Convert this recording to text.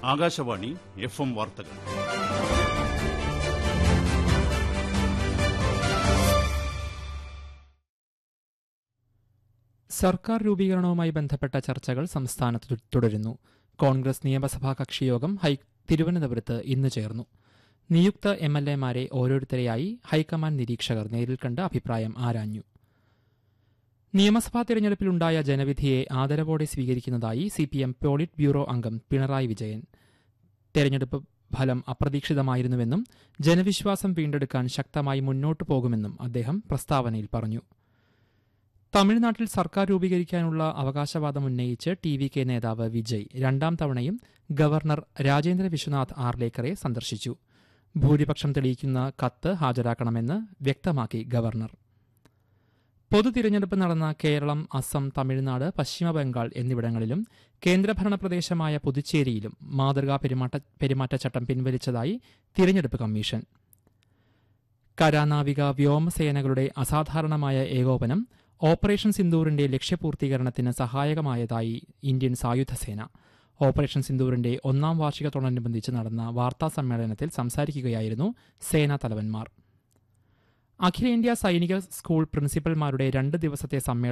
Akashvani F M വാർത്തകൾ സർക്കാർ രൂപീകരണവുമായി ബന്ധപ്പെട്ട ചർച്ചകൾ സംസ്ഥാനത്ത് തു- തുടരുന്നു കോൺഗ്രസ് നിയമസഭാ കക്ഷിയോഗം ഹൈ തിരുവനന്തപുരത്ത് ഇന്ന് ചേർന്നു നിയുക്ത എം എൽ എമാരെ ഓരോരുത്തരെയായി ഹൈക്കമാൻഡ് നിരീക്ഷകർ നേരിൽ കണ്ട് അഭിപ്രായം ആരാഞ്ഞു നിയമസഭാ തിരഞ്ഞെടുപ്പിലുണ്ടായ ജനവിധിയെ ആദരവോടെ സ്വീകരിക്കുന്നതായി C P M politburo അംഗം പിണറായി വിജയൻ തെരഞ്ഞെടുപ്പ് ഫലം അപ്രതീക്ഷിതമായിരുന്നുവെന്നും ജനവിശ്വാസം വീണ്ടെടുക്കാൻ ശക്തമായി മുന്നോട്ടു പോകുമെന്നും അദ്ദേഹം പ്രസ്താവനയിൽ പറഞ്ഞു തമിഴ്നാട്ടിൽ സർക്കാർ രൂപീകരിക്കാനുള്ള അവകാശവാദം ഉന്നയിച്ച് ടി വി കെ നേതാവ് വിജയ് രണ്ടാം തവണയും ഗവർണർ രാജേന്ദ്ര വിശ്വനാഥ് ആർലേക്കറെ സന്ദർശിച്ചു ഭൂരിപക്ഷം തെളിയിക്കുന്ന കത്ത് ഹാജരാക്കണമെന്ന് വ്യക്തമാക്കി ഗവർണർ പൊതു തിരഞ്ഞെടുപ്പ് നടന്ന കേരളം അസം തമിഴ്നാട് പശ്ചിമബംഗാൾ എന്നിവിടങ്ങളിലും കേന്ദ്രഭരണ പ്രദേശമായ പുതുച്ചേരിയിലും മാതൃകാ പെരുമാറ്റ പെരുമാറ്റച്ചട്ടം പിൻവലിച്ചതായി തിരഞ്ഞെടുപ്പ് കമ്മീഷൻ കരാനാവിക വ്യോമസേനകളുടെ അസാധാരണമായ ഏകോപനം ഓപ്പറേഷൻ സിന്ദൂറിന്റെ ലക്ഷ്യപൂർത്തീകരണത്തിന് സഹായകമായതായി ഇന്ത്യൻ സായുധസേന ഓപ്പറേഷൻ സിന്ദൂറിന്റെ ഒന്നാം വാർഷികത്തോടനുബന്ധിച്ച് നടന്ന വാർത്താ സമ്മേളനത്തിൽ സംസാരിക്കുകയായിരുന്നു സേനാ തലവന്മാർ അഖിലേന്ത്യാ സൈനിക സ്കൂൾ പ്രിൻസിപ്പൽമാരുടെ രണ്ട് ദിവസത്തെ സമ്മേളനം